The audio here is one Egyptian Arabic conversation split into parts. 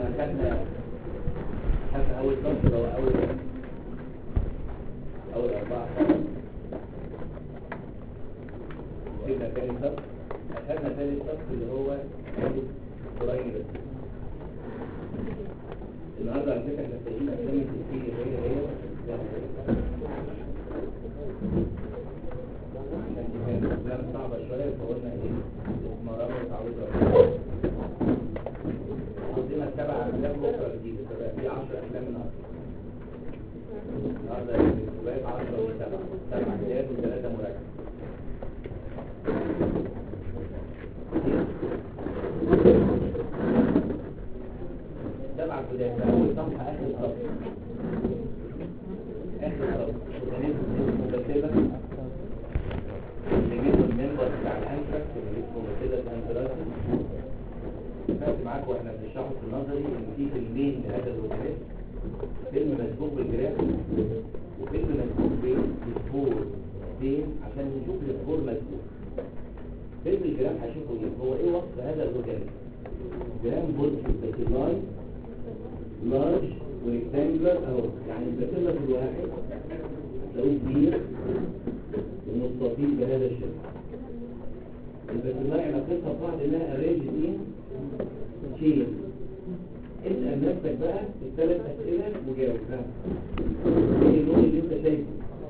احنا خدنا خدنا اول صف لو اول اول اربعة صف سيبنا تاني صف اخدنا تاني صف اللي هو قريب بس النهارده على فكره احنا سايبين اسامي التسجيل هي هي عشان دي كانت افلام صعبه شويه فقلنا ايه مرة وتعودوا عندنا سبع افلام بكره جديده فبقى في 10 افلام النهارده النهارده بقت 10 وسبعه سبع ايام وثلاثه مراجعه سبع بدايات اول صفحه اخر صفحه اخر صفحه وتنزل مكتبه نجيب المنبر بتاع الانتراكت اللي اسمه مكتبه الانتراكت فات معاكم واحنا بنشرحه في النظري ان في فيلمين لهذا الوكالات فيلم مسبوق بالجراف وفيلم مسبوق بالسبور فين عشان نشوف السبور مسبوق فيلم الجراف هشوفه ايه هو ايه وصف هذا الوكالات جرام بولت باتيلاي لارج وريكتانجلر اهو يعني الباتيلا في الواحد تلاقوه كبير ومستطيل بهذا الشكل الباتيلاي علاقتها ببعض انها ارينج ان تشين اسال نفسك بقى الثلاث اسئله وجاوب ها ايه اللون اللي انت شايفه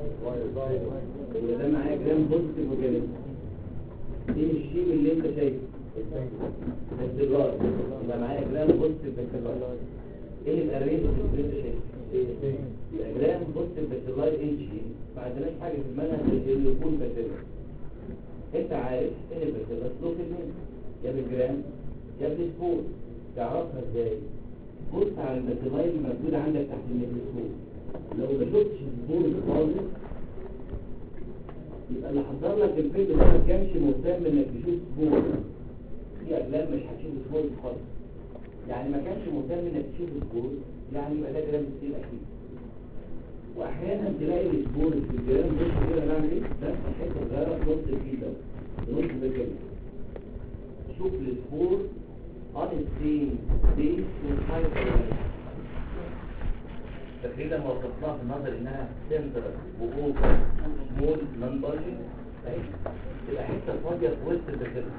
وده معايا جرام بوزيتيف وجانب ايه الشيء اللي انت شايفه الدولار يبقى معايا جرام بوزيتيف بالدولار ايه الارينج اللي انت شايفه يبقى جرام بوزيتيف بالدولار انشي ما عندناش حاجه في المنهج اللي يكون باتيلا انت عارف ان الباتيلا سلوك المين يا بالجرام يا بالسبور تعرفها ازاي بص على الباتيلاي اللي موجوده عندك تحت الميكروسكوب لو ما شفتش السبور خالص يبقى اللي حضر لك الفيلم ده ما كانش مهتم انك تشوف سبور في افلام مش هتشوف سبور خالص يعني ما كانش مهتم انك تشوف سبور يعني يبقى ده جرام ستيل اكيد واحيانا تلاقي السبور في الجرام بص كده نعمل ايه نفس الحته صغيره في نص الفيل ده في نص ده كده شوف السبور on its same base with high tolerance تقريبا ما وصفناها في النظر انها سنترال واوفر سمول نون بارجنج اهي تبقى حته فاضيه في وسط البكتيريا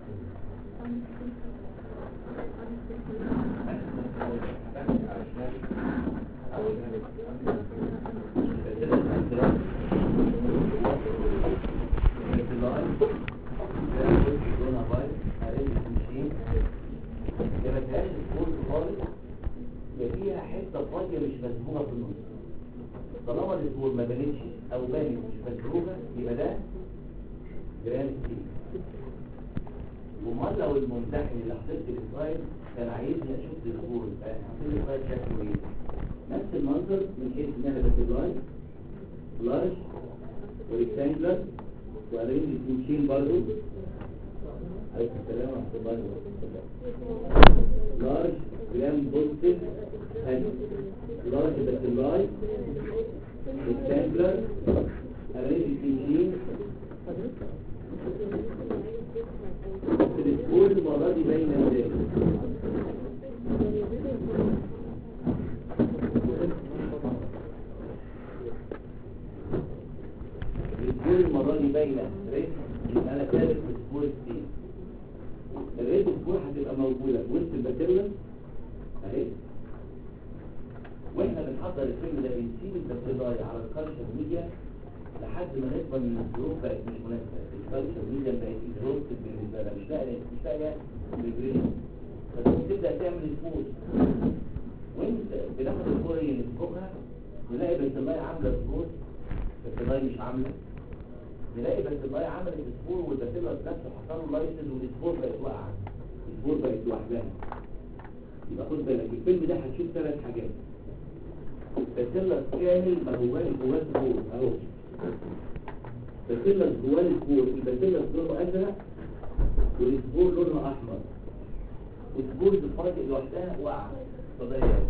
ما فيهاش سكور خالص يبقى فيها حته فاضيه مش مسبوقه في النص طالما الاسبوع ما بانتش او بانت مش مسبوقه يبقى ده جراند ستيل امال لو الممتحن اللي حطيت السلايد كان عايزني اشوف الاسبوع حطيت السلايد شكله ايه نفس المنظر من حيث انها بتلاين لارج وريكتانجلر وارينج تمشين برضو عليكم السلام ورحمه الله وبركاته لارج جرام بوزيتيف هادي لارج باتلاي ريكتانجلر ارينج تمشين الاسبوع المره دي باينه ازاي الاسبوع المره دي باينه ريت يبقى انا ثالث اسبوع ستين الريت اسبوع هتبقى موجوده في وسط الباتيلا اهي واحنا بنحضر الفيلم ده بنسيب الباتيلاي على الكالتشر ميديا لحد ما نفهم ان الظروف بقت مش مناسبه الكالتشر ميديا بقت اكزوستد بالنسبه لها مش لاقيه مش لاقيه ريجريشن فتبدا تعمل سبوت وانت بناخد الكوره نسبقها نلاقي الباتيلاي عامله سبوت الباتيلاي مش عامله نلاقي الباتيلاي عملت سبور والباتيلا نفسه حصل له لايسز والسبور بقت واقعه السبور بقت لوحدها يبقى خد بالك الفيلم ده هتشوف ثلاث حاجات باتيلا كامل ما هواش جواه سبور اهو باتيلا جواه السبور الباتيلا لونه ازرق والسبور لونه احمر والسبور بفرق لوحدها واقعه فضيه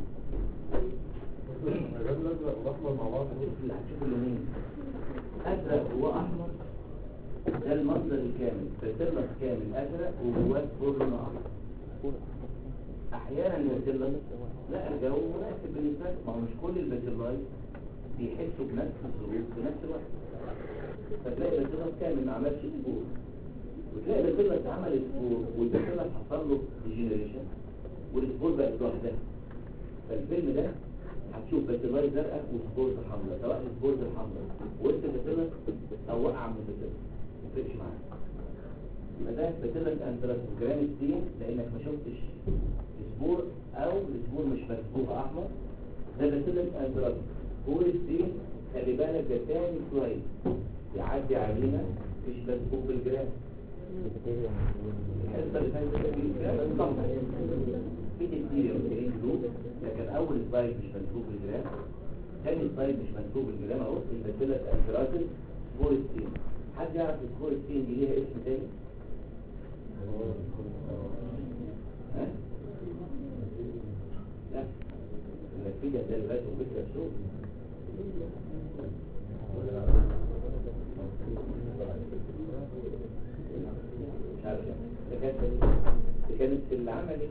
الرجل الازرق والاحمر مع بعض هتشوف اللي هتشوف اللونين ازرق واحمر ده المنظر الكامل باتيلا كامل ازرق وجواه سبور لونه احمر احيانا الباسيلاي لا الجو مناسب بالنسبه له ما هو مش كل الباسيلاي بيحسوا بنفس الظروف في نفس الوقت فتلاقي الباسيلاي كامل ما عملش سبور وتلاقي الباسيلاي اتعمل سبور والباسيلاي حصل له ديجنريشن والسبور بقت لوحدها فالفيلم ده هتشوف باسيلاي زرقاء وسبورز حمراء سواء السبورز الحمراء وسط الباسيلاي او وقع من الباسيلاي ما تفرقش معاك يبقى ده باسيلاي انتراستوجرام ستين لانك ما شفتش سبور او السبور مش مسبوق احمر ده باسيلاي انتراستوجرام سبور ستين خلي بالك ده تاني كويس يعدي علينا مش مسبوق بالجرام الحصه اللي فاتت دي الجرام الصمت في تكتيريا وكريم جلوب لكن اول سلايد مش مسبوق بالجرام ثاني سلايد مش مسبوق بالجرام اهو الباسيلاي انتراستوجرام سبور ستين حد يعرف السبور ستين دي ليها اسم تاني؟ ها؟ لا النتيجة ده البات وفكرة الشغل مش عارف ده كانت ده كانت في العملي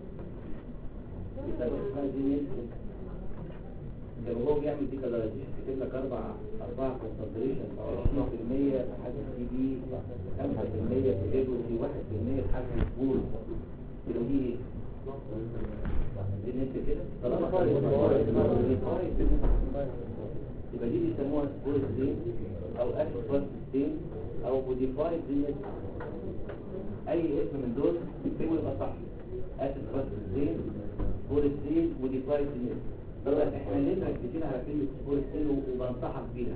بسبب اسمها دي نيلسون كان هو بيعمل دي كالرايزيشن كاتب لك اربع اربعة كونسنتريشن 20% حاجة سي بي 5% في ايجوسي 1% في حجم الفول كده دي ايه؟ بالنسبة كده طالما قارئ يبقى دي بيسموها سبور ستين او اكسبرت ستين او موديفايد ديت اي اسم من دول بيكتبوا يبقى صح اكسبرت ستين سبور ستين موديفايد ديت طبعا احنا ليه مركزين على كلمة سبور ستين وبنصحك بيها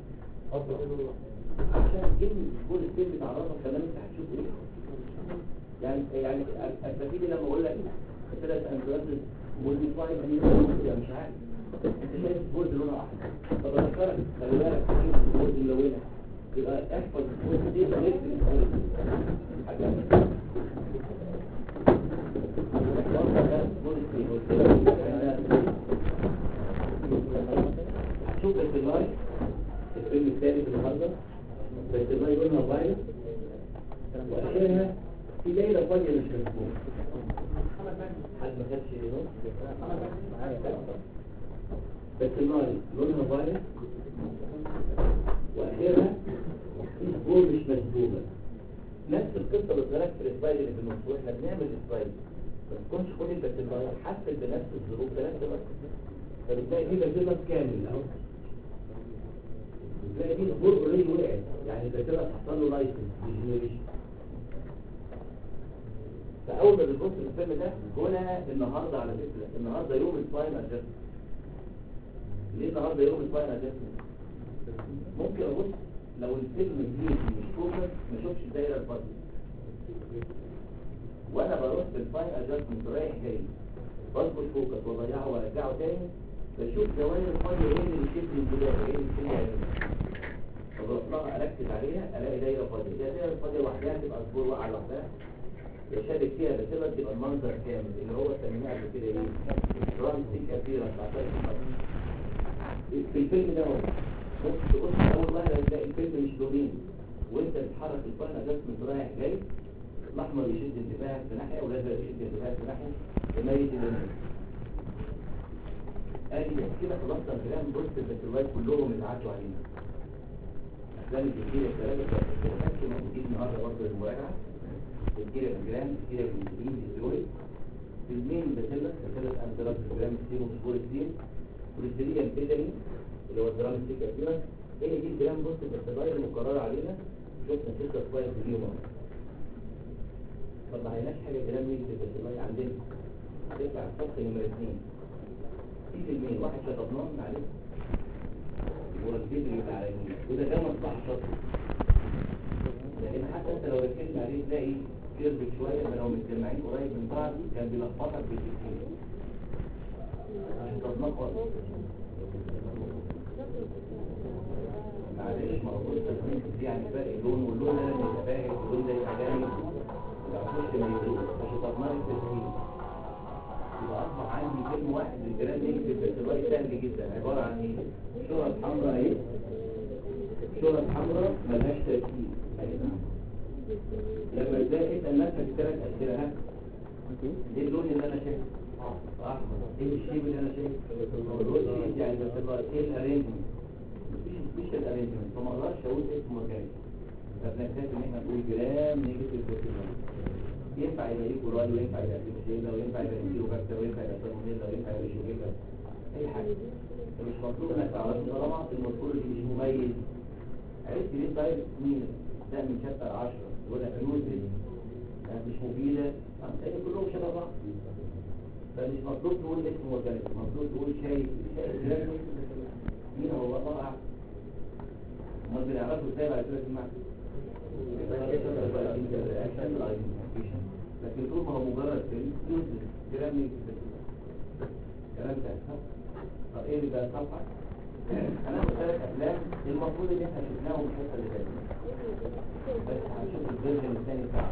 عشان كلمة سبور ستين بتعرفك كمان انت هتشوف ايه يعني يعني استفيد لما اقول لك ثلاث انفلانسز موديفايد ديت مش عارف انت شايف البورد لونها احمر طب اذكرك خلي بالك في البورد ملونه يبقى احفظ البورد دي بنفس البورد حاجه هتشوف الفيلاي الفيلم الثالث النهارده الفيلاي لونها فايلت واخرها في ليله فاضيه مش مفهوم حد ما خدش نص بس النار لونها فايلت واخرها سبور مش مسبوبه نفس القصه بالظبط في السلايد اللي في النص واحنا بنعمل السلايد ما تكونش كل الباسيلاي حسب بنفس الظروف في نفس الوقت فبتلاقي دي باسيلاس كامل اهو بتلاقي دي سبور اوريدي وقعت يعني الباسيلاس حصل له لايسنس ديجنريشن فاول ما بتبص الفيلم ده هنا النهارده على فكره النهارده يوم الفاين ادجستمنت ليه النهارده يوم الفاين ادجستمنت ممكن ابص لو الفيلم جديد مش فوكس ما اشوفش الدايره الفاضيه وانا بروح بالفاين ادجستمنت رايح جاي بظبط فوكس واضيعه وارجعه تاني بشوف دوائر الفاضيه ايه اللي بتشد انتباهي ايه اللي بتشد عيني فبروح لها اركز عليها الاقي دايره فاضيه الدايره الفاضيه لوحدها تبقى سبور واقعه لوحدها يشارك فيها بسبب تبقى المنظر كامل اللي هو سميناه قبل كده ايه رمز كثيرا في الفيلم ده هو ممكن تبص اول مره تلاقي الفيلم مش لونين وانت بتتحرك الفاين ادجستمنت رايح جاي الاحمر يشد انتباهك في ناحيه والازرق يشد انتباهك في ناحيه يميز اللونين ادي كده خلصنا الكلام بص الباسيلايت كلهم اللي عدوا علينا افلام الجزيره الثلاثه بتاعت موجودين النهارده برضه للمراجعه الكيرا الجرام الكيرا الانسولين الزيرويد المين باسيلا باسيلا انتراس الجرام ستيرو سبور ستين والستيريا البيدري اللي هو الجرام ستيكا فيرا هي دي الجرام بص الباسيلاي المقررة علينا شفنا ستة كويس في اليوم اهو طب ما عيناش حاجة جرام مين في الباسيلاي عندنا هتطلع الصف نمرة اثنين في في المين واحد شطبناه من عليه هو البيدري اللي على اليمين وده كان مصلحة شطب لكن حتى انت لو ركزت عليه تلاقي كيرف شوية ما لو متجمعين قريب من بعض كان بيلخبطك بالكتير عشان تضمن خالص معلش موضوع التسميم دي يعني فرق لون واللون ده يبقى باهت واللون ده يبقى جامد يبقى مش ما يدوق عشان تضمن التسميم يبقى اصبح عندي فيلم واحد للجرام يكتب باعتبار سهل جدا عبارة عن ايه؟ شرط حمراء ايه؟ شرط حمراء ملهاش تركيب لما تلاقي اسال نفسك ثلاث اسئله ها ايه اللون اللي انا شايفه احمر ايه الشيب اللي انا شايفه الوش يعني بس الله ايه الارينجمنت مفيش مفيش الارينجمنت فما اقدرش اقول اسم مكان فبنكتفي ان احنا نقول جرام نيجاتيف بروتين ينفع يبقى ليه كوراي وينفع يبقى سيمشيلا وينفع يبقى كيلو فاكتور وينفع يبقى سالمونيلا وينفع يبقى شيجيلا اي حاجه مش مطلوب انك تعرف طالما المذكور دي مش مميز عرفت ليه طيب مين ده من شابتر 10 يقول لك يوزد مش مفيدة لان كلهم شبه بعض فمش مطلوب تقول اسم اورجانيزم مطلوب تقول شيء شيء مين هو الله اعلم امال بنعرفه ازاي بعد كده اسمع لكن طول ما هو مجرد كلمه يوزد كلام كلام ده طب ايه اللي بقى صفحه انا قلت لك افلام المفروض ان احنا شفناهم الحته اللي فاتت بس هنشوف الفيرجن الثاني بتاعه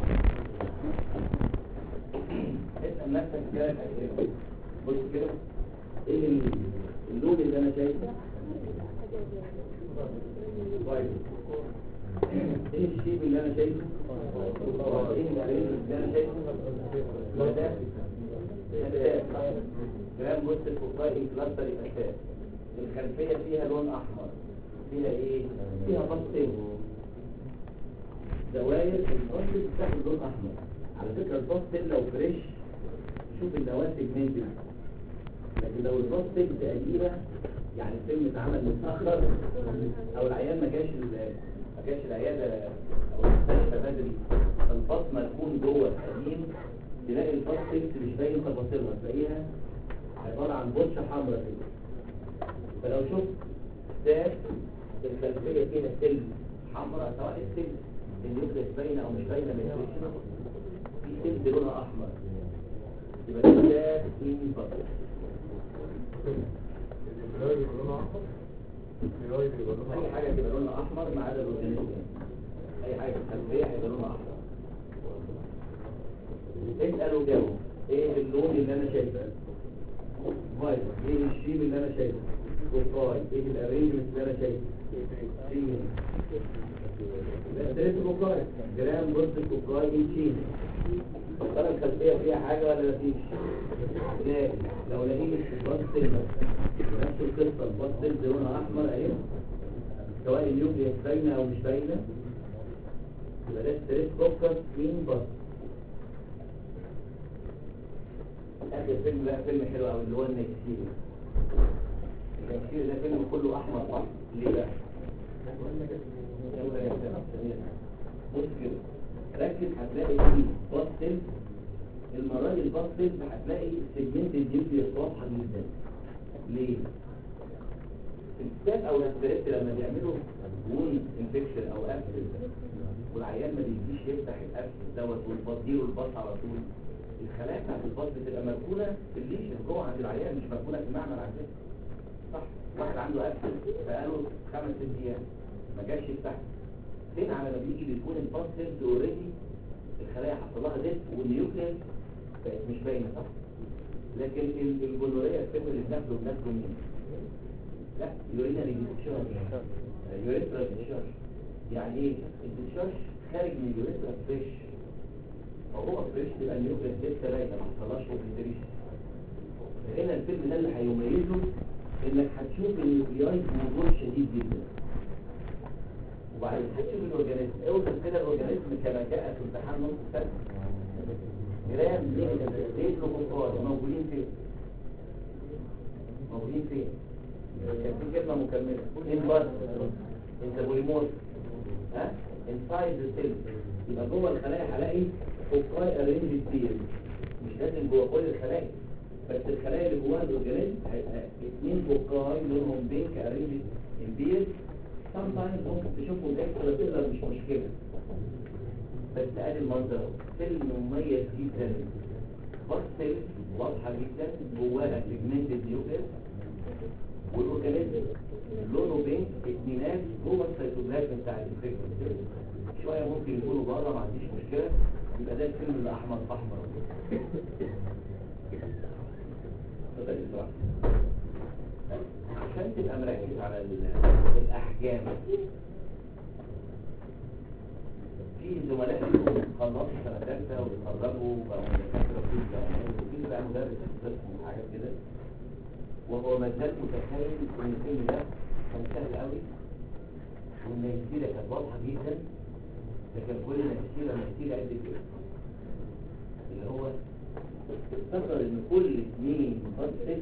اسال نفسك ثلاث اسئله بص كده ايه ال- اللون اللي انا شايفه طيب ايه الشيب اللي انا شايفه ايه العين اللي انا شايفه ده ده جرام بص الفوقاي كلاستر الاساس الخلفية فيها لون احمر فيها ايه فيها بسط دوائر البسط بتاخد لون احمر على فكرة البسط لو فريش شوف النواه سيجمنتد لكن لو البسط قديمة يعني الفيلم اتعمل متأخر او العيان ما جاش ال- ما جاش العيادة او المستشفى بدري فالبصمة تكون جوه قديم تلاقي البسط مش باين تفاصيلها تلاقيها عبارة عن بطشة حمراء كده فلو شفت ذات الخلفية فيها سلم حمراء سواء السلم النيوكليس باينة أو مش باينة من الريشن في سلم لونها أحمر يبقى ده ذات إنفاق الفراي بيبقى لونه احمر الفراي بيبقى لونه أي احمر حاجة تبقى لونها أحمر ما عدا الأورجانيزم أي حاجة في الخلفية هيبقى لونها أحمر اسأل وجاوب إيه اللون اللي أنا شايفه؟ فايت ايه الشيب اللي انا شايفه وفاي ايه الارينجمنت اللي انا شايفه سين ثلاث كوكاي جرام بص كوكاي انشين ترى الخلفيه فيها حاجه ولا مفيش لا لو لقيت الباستل نفس القصه الباستل لونها احمر اهي سواء النيوكليس باينه او مش باينه يبقى ده ستريس فوكس مين باستل اخر فيلم بقى فيلم حلو قوي اللي هو النكسيري النكسيري ده فيلم كله احمر صح ليه بقى بص كده ركز هتلاقي فيه باستل المرة دي الباستل هتلاقي السيجمنت النيوكليس واضحة جدا ليه؟ الكتاب او الاسبريت لما بيعملوا وون انفكشن او ابسل والعيان ما بيجيش يفتح الابسل دوت وتديله الباص على طول الخلايا بتاعت الباص بتبقى مركونه في الليشن جوه عند العيان مش مركونه في المعمل عندنا صح واحد عنده ابسل بقاله خمس ست ايام ما جاش يفتح هنا على ما بيجي بيكون الباص اوريدي الخلايا حصل لها ديت والنيوكليس بقت مش باينه صح لكن ال- الجونوريا الفيلم اللي بناخده بناخده مين؟ لا يورينري ديسشارج يوريثرا ديسشارج يعني ايه الديسشارج خارج من اليوريثرا فريش فهو فريش تبقى النيوكليس لسه باينه ما حصلهاش اوبليتريشن هنا الفيلم ده اللي هيميزه انك هتشوف النيوكلياي بوضوح شديد جدا وبعدين هتشوف الاورجانيزم اوصل كده الاورجانيزم كما جاء في امتحان نص سنه جرام ليه الفقار موجودين فين موجودين فين كان في كلمة مكملة in bud in the polymorph ها inside the cell يبقى جوه الخلايا هلاقي فوقاي arranged كتير مش لازم جوه كل الخلايا بس الخلايا اللي جواها الاورجانيزم هيبقى اثنين فوقاي لونهم بينك arranged in pairs sometimes ممكن تشوفهم اكسترا سيلر مش مشكلة بس ادي المنظر اهو. فيلم مميز جدا بصل واضحة جدا جواها سيجمنتد نيوكليس والاورجانيزم لونه بينك اتنينات جوه السيتوبلازم بتاع الانفكشن شويه ممكن يكونوا بره ما عنديش مشكله يبقى ده الفيلم الاحمر في احمر اتفضل يا إسراء. عشان تبقى مركز على ال- الاحجام في زملاء ليهم خلصوا سنه ثالثه وبيتخرجوا بقوا دكاتره في مدرس رسم وحاجات كده وهو ما زال متخيل ان الفيلم ده كان سهل قوي وان النتيجه كانت واضحه جدا لكن كل النتيجه نتيجه قد كده اللي هو افتكر ان كل اثنين مفصل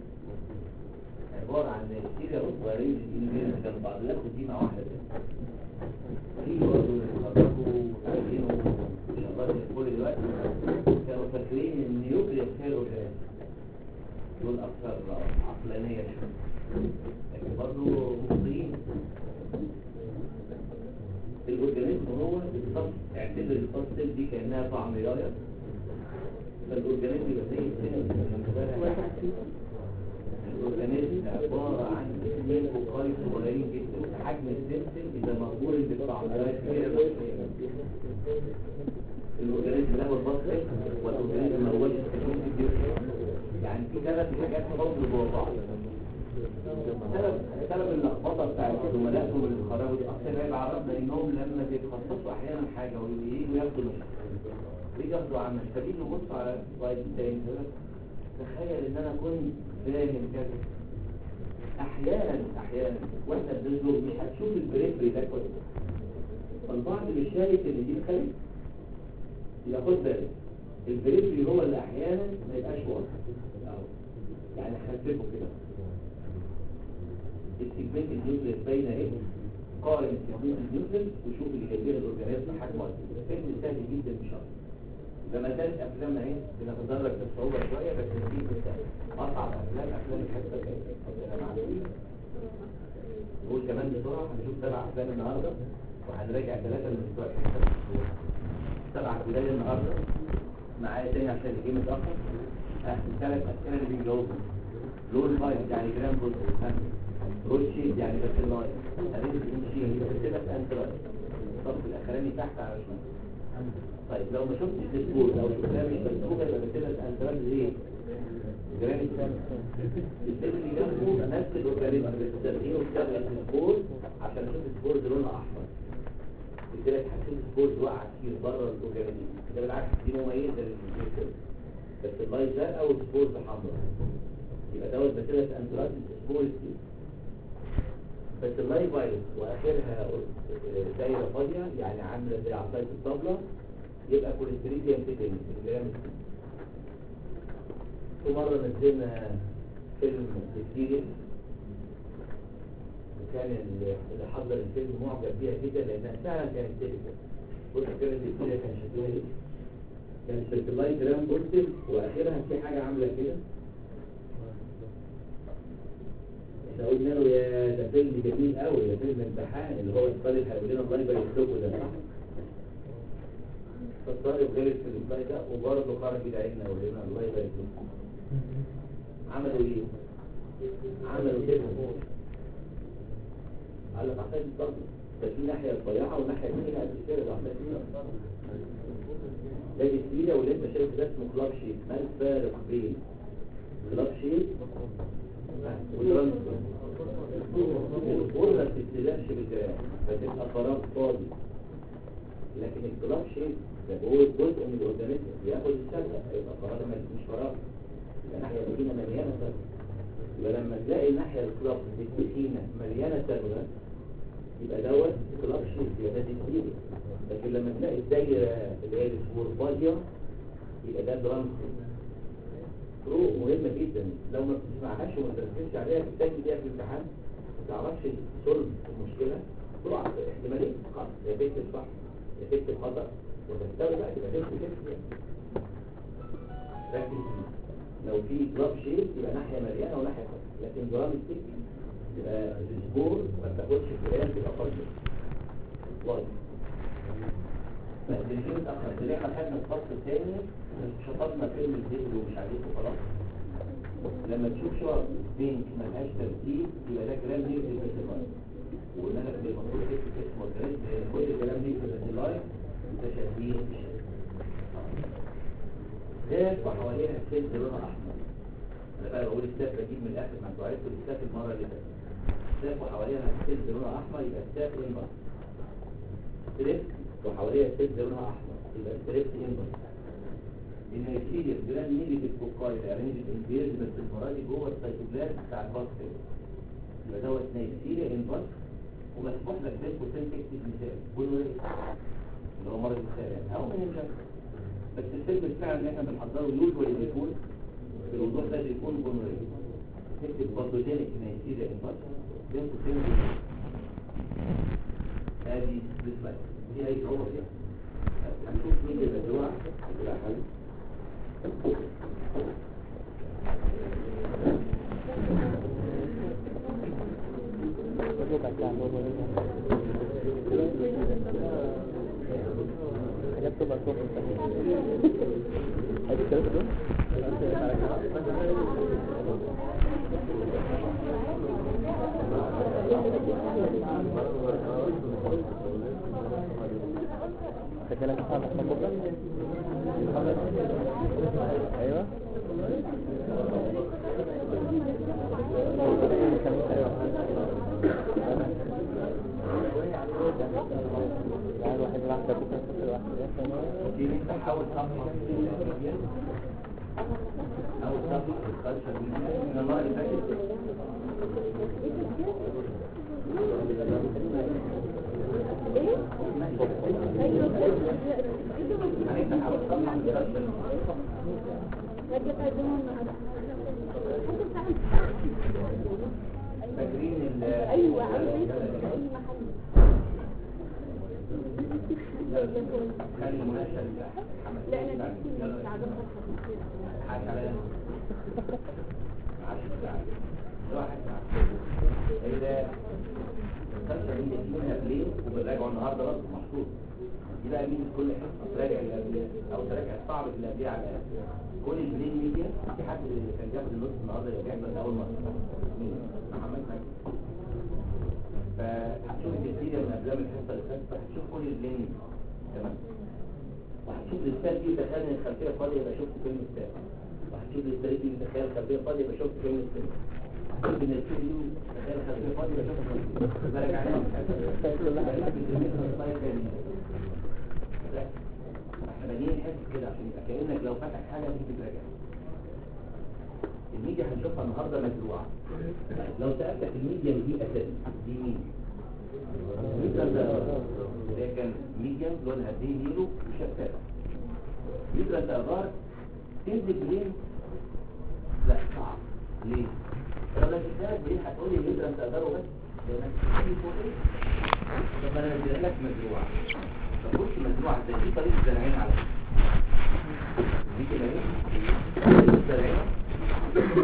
عباره عن نتيجه صغيرين الاثنين جنب بعض ياخد دي مع واحده بس في برضه اللي خرجوا وتعينوا شغال كل دلوقتي كانوا فاكرين ان النيوكليس كانوا دول اكثر عقلانيه شويه لكن برضه مخطئين الاورجانيزم هو الفصل اعتبر الفصل دي كانها طعم رايه فالاورجانيزم يبقى زي السن الاورجانيزم عباره عن اثنين فقاري صغيرين جدا حجم السمسم اذا مقبول بالطعم رايه الاورجانيزم له البصر والاورجانيزم ما هوش يعني في ثلاث حاجات فضل جوه بعض سبب سبب اللخبطه بتاعت زملائهم اللي اتخرجوا دي اكتر عيب عرفنا انهم لما بيتخصصوا احيانا حاجه ويجوا ياخدوا مش يجوا ياخدوا عمل فبيجي يبصوا على سلايد تاني يقول لك تخيل ان انا كنت فاهم كذا احيانا احيانا واحنا بنزور مش هتشوف البريفري ده كويس فالبعض مش شايف ان دي الخارج يبقى خد بالك البريفري هو اللي احيانا ما يبقاش واضح أهو. يعني هنسيبه كده السيجمنت النيوكليس باينه اهي قارن السيجمنت النيوكليس وشوف اللي جايبين الاورجانيزم حجمه قد ايه فيلم سهل جدا مش شرط لما كانت افلامنا اهي بنتدرج بالصعوبه شويه بس في سهل اصعب افلام افلام الحته الجايه نقول كمان بسرعه هنشوف سبع افلام النهارده وهنراجع ثلاثه من بتوع الحته سبع بدايه النهارده معايا تاني عشان يجي متاخر الثلاث اسئله اللي بيجاوبوا لون فايت يعني جرام بوز رول شيت يعني بس اللايت اريد انشي بس كده في انترايت الصف الاخراني تحت على شمال طيب لو ما شفتش السبور لو شفتها مش مكتوبه يبقى كده انترايت ايه جرام السم السم اللي جنبه نفس الاورجانيزم بس تركيبه بتاع السبور عشان اشوف السبور دي لونها احمر قلت لك هتشوف السبور دي واقعه كتير بره الاورجانيزم ده بالعكس دي مميزه للجسم بس اللايت ده او السبور ده حمراء يبقى دوت بكده انترايت السبور دي بس اللاي فايروس واخرها دايره فاضيه يعني عامله زي عصايه الطبله يبقى كوليستريديوم تيتين الجرام في مره نزلنا فيلم سيريس وكان اللي حضر الفيلم معجب بيها جدا لانها فعلا كانت تيتين بص كده السيريس كان شكلها ايه كانت سيركلاي جرام بوزيتيف واخرها في حاجه عامله كده احنا قلنا له يا ده فيلم جميل قوي ده فيلم امتحان اللي هو الطالب هيقول لنا الله يبارك لكم ده صح فالطالب غلط في الفيلم ده وبرضه خرج يدعينا ويقول لنا الله يبارك لكم عملوا ايه؟ عملوا كده قال لك عشان برضه ده في ناحيه رفيعه وناحيه ثانيه قد كده ده عشان ده الجديده واللي انت شايفه ده اسمه كلاب شيت ما الفارق بين كلاب شيت الغرة ما بتتلقش بالجرام فتبقى فراغ فاضي لكن الكلاب شيء ده هو جزء من الاورجانيزم بياخد السلة هيبقى فراغ مش فراغ يبقى ناحية التخينة مليانة سلة يبقى لما تلاقي الناحية الكلاب التخينة مليانة سلة يبقى دوت كلاب شيء يبقى ده كتير لكن لما تلاقي الدايرة اللي هي السبور فاضية يبقى ده درام فروق مهمة جدا لو ما بتسمعهاش وما تركزش عليها بتسجل بيها في الامتحان ما تعرفش تسولف المشكلة تقع في احتمالين فقط يا بيت الصح يا بيت الخطأ وتستوي بقى تبقى تفهم كده ركز فيه لو في جراب شيء يبقى ناحية مليانة وناحية فاضية لكن جرام ستيك يبقى السبور ما تاخدش الكلام تبقى فاضية واضح فالدلفين اتأخر اللي احنا خدنا الفصل الثاني شطبنا فيلم الدبل ومش عارف خلاص لما تشوف شعر بينك ملهاش ترتيب يبقى ده كلام نيجي في اللايف وقلنا لك المفروض تكتب اسم والكلام كل كلام نيجي في اللايف ده شديد ذات وحواليها السيل لونها احمر انا بقى بقول الساف بجيب من الاخر ما انتوا عرفتوا الساف المره اللي فاتت الساف وحواليها السيل لونها احمر يبقى الساف انبر ستريب وحواليها السيل لونها احمر يبقى ستريب انبر ان السيريس جرام نيجاتيف فوكاي ارينجد انفيرز بس المره دي جوه السيتوبلازم بتاع الباص يبقى دوت نيسيريا انفاس ومسموح لك بين قوسين تكتب مثال جونوريا اللي هو مرض السرطان او من الجنة بس الفيلم بتاعنا اللي احنا بنحضره يوجوالي بيكون في الوضوح ده بيكون جونوريا تكتب باثوجينيك نيسيريا انفاس بين قوسين جونوريا ادي السلايد دي هي هو فيها هنشوف مين اللي بيدوع لا حل حاجات تبقى صوت ادي كده كده سجلك على الصبغة ايوه واحد راح بكره واحد دي انت حاول صفحة الميديا او صفحة الكالتشر ميديا من المرة اللي فاتت يعني انت حاول صفحة الكالتشر فاكرين ال ايوه عايزه في اي محل كان المنشأ محمد لا انا نفسي مش عاجبها الحديث حاجة على عشر ساعات واحد ساعة إذا الكالتشر ميديا دي منها بلين وبنراجعه النهاردة برضه محطوط دي بقى مين كل حصة تراجع اللي قبلها أو تراجع الصعب اللي قبلها على الأقل كل البلين ميديا في حد اللي كان بياخد النص النهارده يرجع من أول مرة مين؟ محمد مجدي فهتشوف الكتير من أفلام الحصة اللي فاتت فهتشوف كل البلين ميديا تمام وهتشوف الاستاذ دي تخيل ان الخلفيه فاضيه يبقى شفت فيلم استاذ وهتشوف الاستاذ دي تخيل الخلفيه فاضيه يبقى شفت فيلم استاذ وهتشوف ان الاستاذ دي تخيل الخلفيه فاضيه يبقى شفت فيلم بالك عليها لا احنا بنين نحس كده عشان يبقى كانك لو فتح حاجه ممكن تراجع الميديا هنشوفها النهارده مزروعه لو سالتك الميديا دي اساسي دي مين؟ ميديا ده ده كان ميديا لونها دي نيلو وشفافه ميديا ده تنزل منين؟ لا صعب ليه؟ لو انا جبتها ليه هتقول لي ميديا انت تقدره بس لانك تيجي فوق ايه؟ طب انا بدي لك مزروعه طب بص مزروعه ده دي طريقه زرعين على فكرة. دي كده ايه؟ طريقه زرعين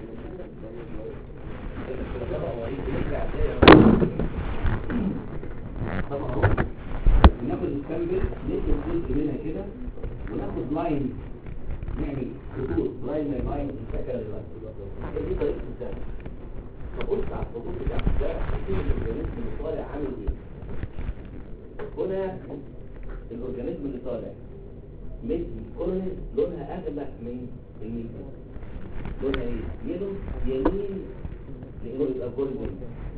طبعا ناخد الكامبل نكتب جزء منها كده وناخد لاين نعمل خطوط لاين باي لاين تفتكر اللاين دي طريقه الزرع فبص على الخطوط بتاعت الزرع شوف الاورجانيزم اللي طالع عامل ايه هنا الاورجانيزم اللي طالع ميدي كولونيز لونها اغمق من الميدي لونها ايه؟ يلو يمين لانه يبقى جولدن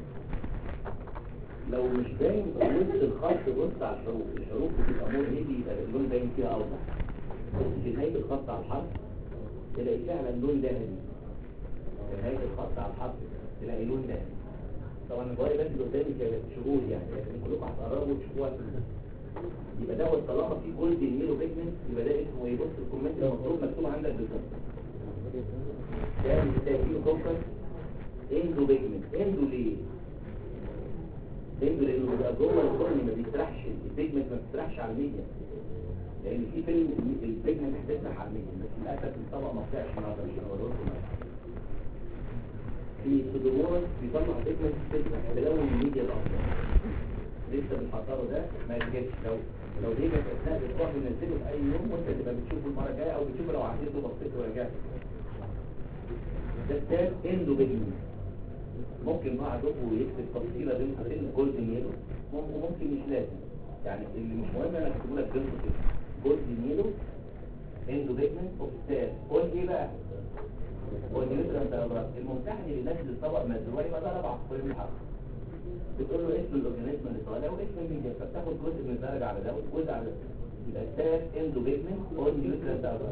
لو مش باين وسط الخط بص على الحروف الحروف بتبقى مور هيدي يبقى اللون باين فيها اوضح في نهايه الخط على الحرف تلاقي فعلا لون ذهبي في نهايه الخط على الحرف تلاقي لون ذهبي طبعا الجواري بس اللي قدامي كانت شهور يعني لكن كلكم هتقربوا وتشوفوها يبقى دوت طالما في جولد ميلو بيجمنت يبقى ده اسمه ايه بص الكومنت المكتوب مكتوب عندك بالظبط ده بتلاقي فيه كوكس اندو بيجمنت اندو ليه؟ اندو لانه بيبقى جوه الكورني ما بيسرحش البيجمنت ما بيسرحش على الميديا لان في فيلم البيجمنت هتسرح على الميديا بس للاسف الطبق ما طلعش النهارده مش هنوريه لكم في سودومورس بيطلع بيجمنت تسرح تلون الميديا الافضل لسه بنحضره ده ما يتجابش لو لو دي كانت اثناء الاسبوع بننزله في اي يوم وانت تبقى بتشوفه المره الجايه او بتشوفه لو عديته بصيت ورجعت ده التاب اندو بيجمنت ممكن مع عدوه يكتب تفصيله بين قوسين جولد نيلو وممكن مش لازم يعني اللي مش مهم انا كاتبه لك بين قوسين جولد نيلو اندو بيجمنت اوف ستاب قول ايه بقى؟ والنيوترال دايجرام الممتحن اللي نازل الطبق مزروع يبقى ده ربع في كل الحرف بتقول له اسم الاورجانيزم اللي طالع واسم الميديا فبتاخد جزء من الدرجه على ده وجزء على ده يبقى ستاف اندو بيجمنت اون نيوترال تابر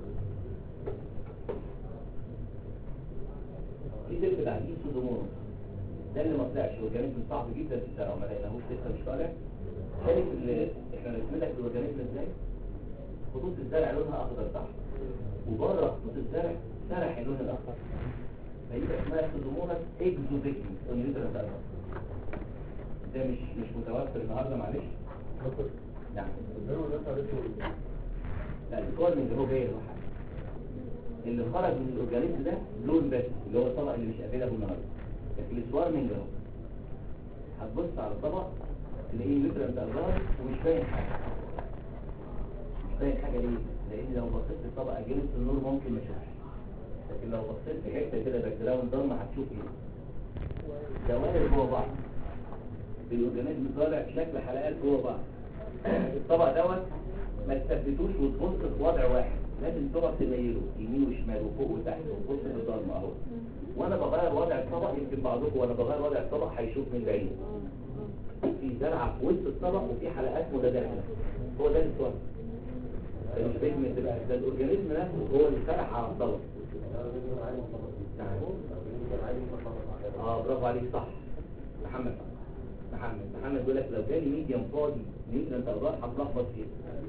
في سلك بعديه سودومونوس ده اللي ما طلعش اورجانيزم صعب جدا في الزرع وما لقيناهوش لسه مش طالع السلك اللي احنا رسمنا لك الاورجانيزم ازاي خطوط الزرع لونها اخضر تحت وبره خطوط الزرع سرح اللون الاخضر فيبقى اسمها سودوموناس اكزوبيكمنت اون نيوترال تابر ده مش مش متوفر النهارده معلش دكتور نعم الدواء ده تعرفه لا الكورن اللي هو جاي لوحده اللي خرج من الاورجانيزم ده لون بس اللي هو الطبق اللي مش قابلها النهارده لكن السوارمنج اهو هتبص على الطبق تلاقيه نيوترال تقرار ومش باين حاجه مش باين حاجه ليه؟ لان لو بصيت للطبق اجنس النور ممكن ما اشوفش لكن لو بصيت في حته كده باك جراوند ضلمه هتشوف ايه؟ دوائر جوه بعض الاورجانيزم طالع شكل حلقات جوه بعض الطبق دوت ما تثبتوش وتبص في وضع واحد لازم تقعد تميله يمين وشمال وفوق وتحت وتبص في الضلمه اهو وانا بغير وضع الطبق يمكن بعضكم وانا بغير وضع الطبق هيشوف من بعيد في زرعه في وسط الطبق وفي حلقات متداخله هو ده السؤال ده مش بيجمنت بقى ده الاورجانيزم نفسه هو اللي سرح على الطبق نعم. اه برافو عليك صح محمد محمد محمد بيقول لك لو جالي ميديم فاضي نيوترنت اخضر هتلخبط فيه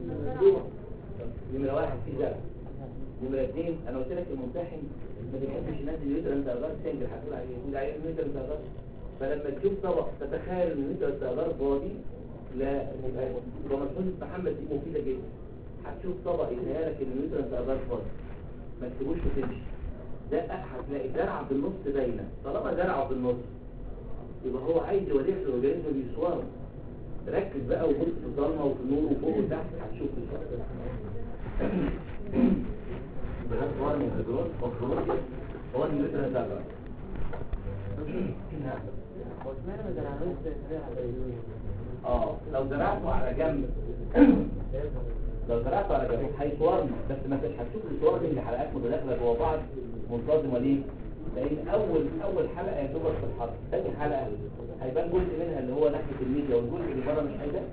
نمرة واحد في زرع نمرة اثنين انا قلت لك الممتحن ما بيحبش الناس اللي نيوترنت اخضر سنجل هتقول عليه يقول عليه نيوترنت اخضر فلما تشوف طبق تتخيل ان نيوترنت اخضر فاضي لا يبقى يبقى مفهوم محمد دي مفيدة جدا هتشوف طبق يتهيألك ان نيوترنت اخضر فاضي ما تسيبوش وتمشي ده هتلاقي زرعة في النص باينة طالما زرعة في النص يبقى هو عايز يوريك الاورجانيزم بيصوره ركز بقى وبص في الضلمه وفي النور وفوق وتحت هتشوف الصوره ده صور من الجروس والجروس هو اللي مثل ده بقى هو اشمعنى ما زرعناش زرع اه لو زرعته على جنب لو زرعته على جنب هيصورني بس ما كنتش هتشوف الصور اللي حلقات متداخله جوه بعض منتظمه ليه؟ لان اول اول حلقه يعتبر في الحرف ثاني حلقه هيبان جزء منها اللي هو ناحيه الميديا والجزء اللي بره مش هيبان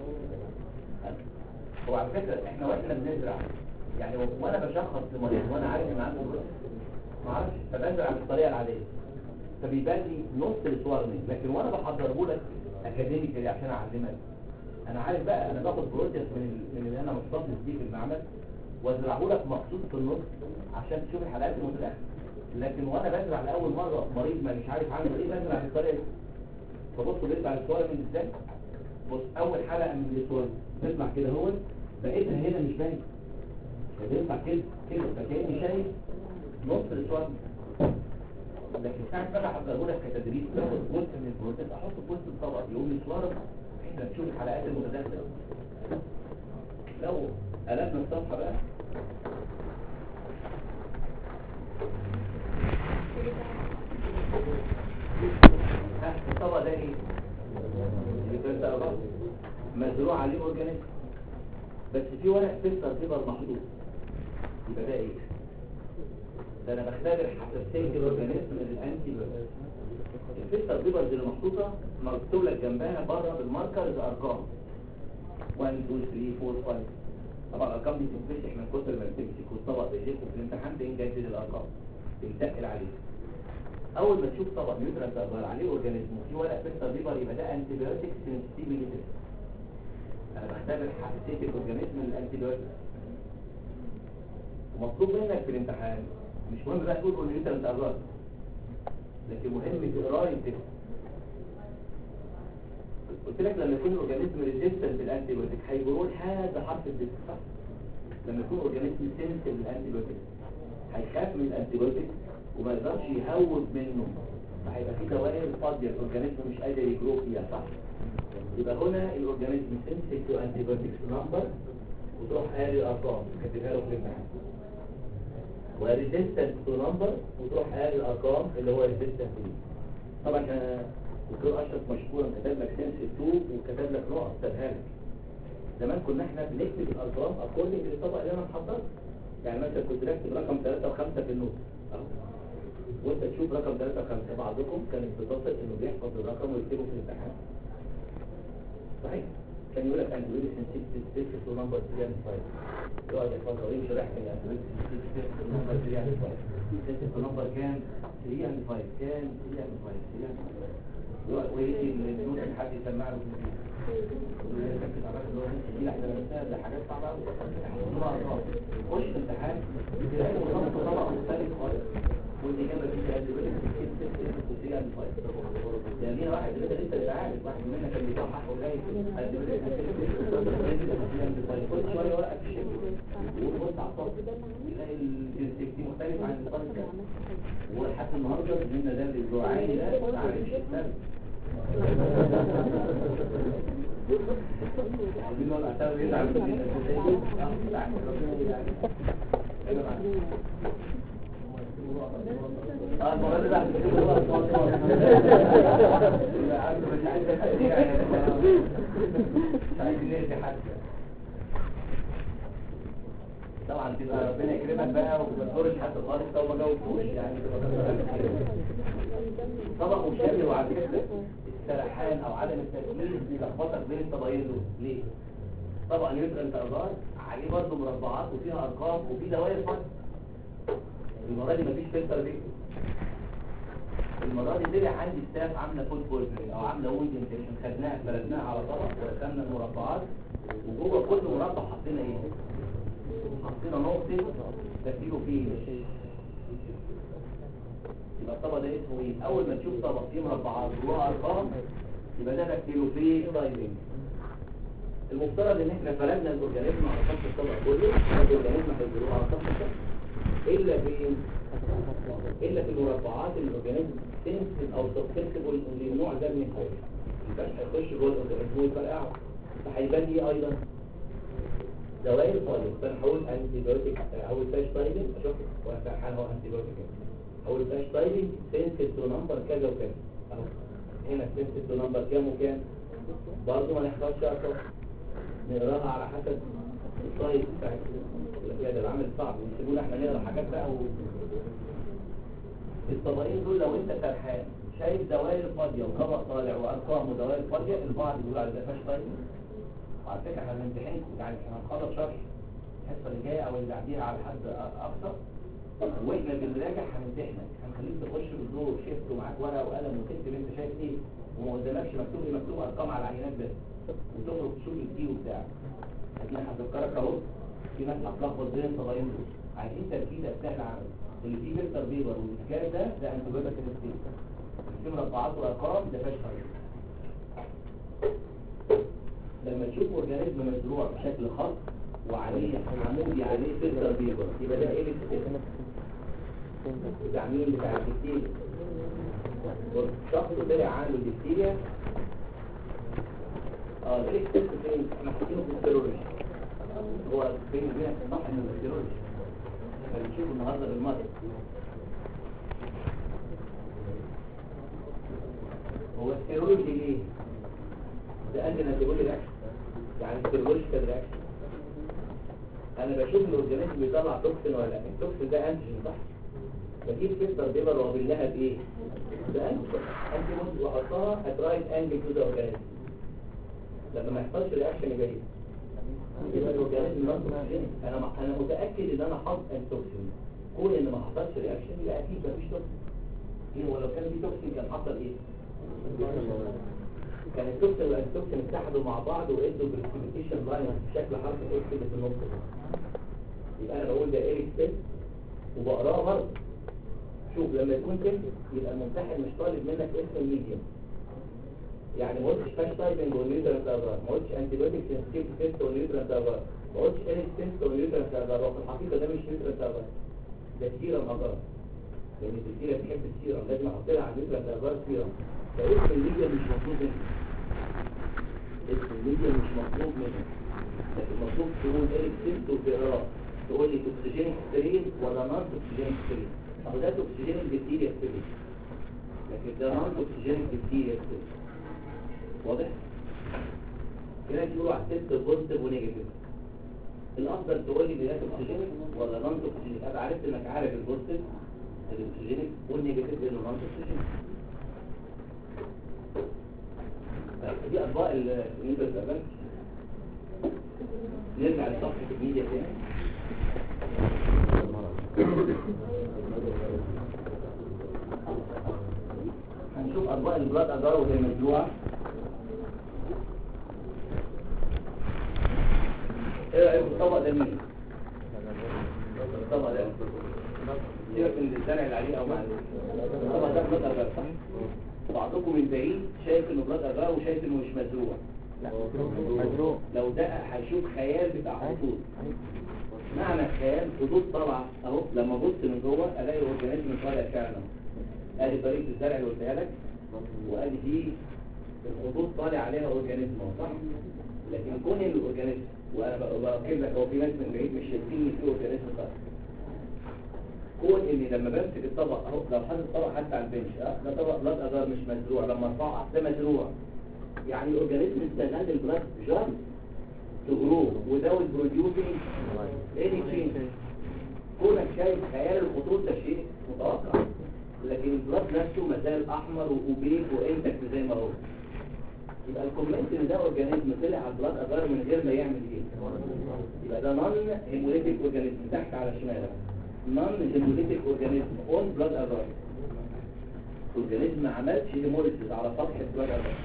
هو على فكره احنا واحنا بنزرع يعني وانا بشخص لمريض وانا عارف ان عنده جزء ما اعرفش فبزرع بالطريقه العاديه فبيبان لي نص الصور منه لكن وانا بحضره لك اكاديميكالي عشان اعلمك انا عارف بقى انا باخد بروسيس من ال- من اللي انا مختصص بيه في المعمل وازرعه لك مخصوص في النص عشان تشوف الحلقات المتداخله لكن وانا بزرع لاول مره مريض ما مش عارف عنده ايه بزرع بالطريقه دي فبصوا بيطلع الصور من ازاي بص اول حلقه من الصور بتطلع كده هو بقيتها هنا مش باين بيطلع كده كده فكاني شايف نص الصور لكن ساعة بقى هحضره لك كتدريب باخد جزء من البروسيس احطه في وسط الطبق يقوم لي صور احنا نشوف الحلقات المتداخله لو قلبنا الصفحه بقى تحت الطبق ده ايه؟ البيتا أغاث. مزروع عليه اورجانيزم بس في ورق فلتر فيبر محطوط يبقى ده ايه؟ ده انا بختبر حساسيه الاورجانيزم للانتي بيوتيك الفلتر فيبرز اللي محطوطه مكتوب لك جنبها بره بالماركرز ارقام 1 2 3 4 5 طبعا الارقام دي بتتمسح من كتر ما بتمسك والطبق بيشيكوا في الامتحان بينجدد الارقام بينتقل عليه اول ما تشوف طبق نيوترال تقبل عليه اورجانيزم وفي ورق فلتر فيبر يبقى ده انتي بيوتيك سنسيتيفيتي انا بختبر حساسيه الاورجانيزم للانتي بيوتيك ومطلوب منك في الامتحان مش مهم بقى تقول نيوترال تقبل لكن مهم تقرا التكست قلت لك لما يكون الاورجانيزم ريزيستنت للانتي بيوتيك هيقولوا هذا حرف الديسك صح لما يكون الاورجانيزم سنسيتيف للانتي بيوتيك هيخاف من الانتي بيوتيك وما يقدرش يهوب منه فهيبقى في دوائر فاضيه الاورجانيزم مش قادر يجرو فيها صح يبقى هنا الاورجانيزم سنسيتيف تو انتي بيوتيك نمبر وتروح قاري الارقام كاتبها له في الامتحان وريزيستنت تو نمبر وتروح قاري الارقام اللي هو ريزيستنت ليه طبعا احنا الدكتور اشرف مشكورا كتب لك سنسيتيف تو وكتب لك نقط كتبها لك زمان كنا احنا بنكتب الارقام اكوردنج للطبق اللي انا محضره يعني مثلا كنت بكتب رقم 3 و5 في النوت اهو وانت تشوف رقم 3 و5 بعضكم كانت بتصل انه بيحفظ الرقم ويكتبه في الامتحان صحيح كان يقول لك انتيبيوتيك سنسيتيف تو نمبر 3 and 5 يقعد يحفظها ويمشي رايح من انتيبيوتيك سنسيتيف تو نمبر 3 and 5 سنسيتيف تو نمبر كام 3 and 5 كام 3 and 5 3 and 5 يقعد ويجي النوت حد يسمع له يركز على اللي هو دي احنا بنسال ده حاجات صعبه قوي خش الامتحان تلاقي مصنف طبق مختلف خالص والاجابه دي قد ايه يعني لينا واحد كده لسه اللي عارف واحد مننا كان بيصحح قليل قد ايه كل شويه وقف الشكل وبص على الصف تلاقي الجنسيك دي مختلف عن الصف ده ولحد النهارده زميلنا ده الجوعاني ده ما عرفش يستنى عايزين نقول عشان يزعل من الاساسيه اه لا ربنا يعني اه المره دي بعد طبعا تبقى ربنا يكرمك بقى وما تزورش حد خالص لو ما جاوبتوش يعني تبقى طبق مشابه وعلى فكره السرحان او عدم التركيز بيلخبطك بين الطبقين دول ليه؟ طبق نيوترال درجات عليه برضه مربعات وفيها ارقام وفي دوائر فرق المره دي مفيش فلتر بيكتب المره دي طلع عندي ستاف عامله فود بويزنج او عامله ووند انفكشن خدناها فردناها على طبق ورسمنا المربعات وجوه كل مربع حطينا ايه؟ حطينا نقطه تكتيبه فيه يبقى الطبق ده اسمه ايه اول ما تشوف طبق فيه مربعات جواه ارقام يبقى ده بكتيروفيج تايبنج المفترض ان احنا فردنا الاورجانيزم على سطح الطبق كله الاورجانيزم هيجروه على سطح الطبق الا في الا في المربعات الاورجانيزم سنسيتيف او سبسنسيبل للنوع ده من الحاجه يبقى هيخش جوه الاورجانيزم ويفرقعه فهيبان ايه ايضا دوائر فايل فانا هقول انتي بايوتيك اول فاش تايبنج اشوف وهفرحان هو انتي بايوتيك او الفلاش تايبنج سنسيتيف تو نمبر كذا وكذا اهو هنا سنسيتيف تو نمبر كام وكام برضه ما نحفظش ارقام نقراها على حسب السايز بتاع يا ده العمل صعب ويسيبونا احنا نقرا حاجات بقى و... الطبقين دول لو انت سرحان شايف دوائر فاضيه وطبق طالع وارقام ودوائر فاضيه البعض بيقول على ده فلاش تايبنج وعلى فكره احنا بنمتحنكم يعني احنا هنخلص شرح الحصه اللي جايه او اللي بعديها على حد اقصى واحنا بنراجع هنمتحنك هنخليك تخش بالدور شيفت ومعاك ورقه وقلم وتكتب انت شايف ايه وما قدامكش مكتوب ايه مكتوب ارقام على العينات بس وتخرج تشوف الكيو بتاعك احنا هنفكرك اهو في ناس هتلخبط بين الطبقين دول عايزين تركيزه بتاع العمل اللي فيه مستر بيبر والسكاي ده ده انتباهك الستيل في مربعات وارقام ده فاش خالص لما تشوف اورجانيزم مزروع بشكل خاص وعليه عمودي عليه فلتر بيبر يبقى ده ايه الاستيل التعميم بتاع الدكتيريا والشخص طلع عنده الدكتيريا اه ده الاكتشف فين احنا حاطينه في السيرولوجي هو فين هنا صح انه في السيرولوجي هنشوفه النهارده بالمره هو السيرولوجي ليه؟ ده قال لنا تقول رياكشن يعني السيرولوجيكال رياكشن انا بشوف الاورجانيزم بيطلع توكسين ولا لا التوكسين ده انتيجين صح بجيب فلتر بيبر واعمل لها بايه بانتي انتي مود واحطها ات رايت انجل تو ذا اورجانيزم لما ما يحصلش رياكشن يبقى ايه يبقى الاورجانيزم نفسه اوكسجين انا م- انا متاكد ان انا حاطط انتوكسين كون ان ما حصلش رياكشن يبقى اكيد مفيش توكسين ايه ولو كان في توكسين كان حصل ايه كان التوكسين والانتوكسين اتحدوا مع بعض وادوا بريسبيتيشن لاين بشكل حرف اكس اللي في النص ده. يبقى انا بقول ده ايريك تيست وبقراه برضه شوف لما يكون تيست يبقى الممتحن مش طالب منك اسم الميديم يعني ما قلتش فاش تايبنج والنيوترال سيرفر ما قلتش انتي بايوتيك سنسيتيف تيست والنيوترال سيرفر ما قلتش ايريك تيست والنيوترال سيرفر وفي الحقيقه ده مش نيوترال سيرفر ده سيرم اجار لان السيرة بتحب السيرم لازم احط لها على النيوترال سيرفر سيرم فاسم الميديم مش مطلوب منك اسم الميديم مش مطلوب منك لكن مطلوب تقول ايريك تيست وتقراه تقول لي توكسيجينيك سترين ولا نون توكسيجينيك سترين اهو ده توكسيجينيك بكتيريا سترين لكن ده نون توكسيجينيك بكتيريا سترين واضح هنا بيقولوا على التست بوزيتيف ونيجاتيف الافضل تقول لي ده توكسيجينيك ولا نون توكسيجينيك ابقى عرفت انك عارف البوزيتيف التوكسيجينيك والنيجاتيف لانه نون توكسيجينيك دي اطباق النيوترال نرجع لصفحة الميديا تاني هنشوف أطباق البلاد أجار وهي مزروعة ايه رأيك في الطبق ده مين؟ الطبق ده سيبك من الزرع اللي عليه او مع الطبق ده بلاد أجار صح؟ بعضكم من بعيد شايف انه بلاد أجار وشايف انه مش مزروع مزروع لو دقق هيشوف خيال بتاع خطوط معنى خيال خطوط طالعه اهو لما ابص من جوه الاقي اورجانيزم طالع فعلا ادي طريقه الزرع اللي قلتها لك وادي دي الخطوط طالع عليها اورجانيزم اهو صح لكن كون الاورجانيزم وانا ب- بركب لك هو في ناس من بعيد مش شايفين ان في اورجانيزم طالع كون اني لما بمسك الطبق اهو لو حاطط الطبق حتى على البنش اه ده طبق بلاد اجار مش مزروع لما ارفعه ده مزروع يعني الاورجانيزم استغل البلاد جار تجرو without producing any change كونك شايف خيال الخطوط ده شيء متوقع لكن البلاد نفسه ما زال احمر واوبيك وانتك زي ما هو يبقى الكومنت ان ده اورجانيزم طلع على البلاد اجار من غير ما يعمل ايه يبقى ده نون هيموليتيك اورجانيزم تحت على شمالك نون هيموليتيك اورجانيزم اون بلاد اجار اورجانيزم ما عملش هيموليسيس على سطح البلاد اجار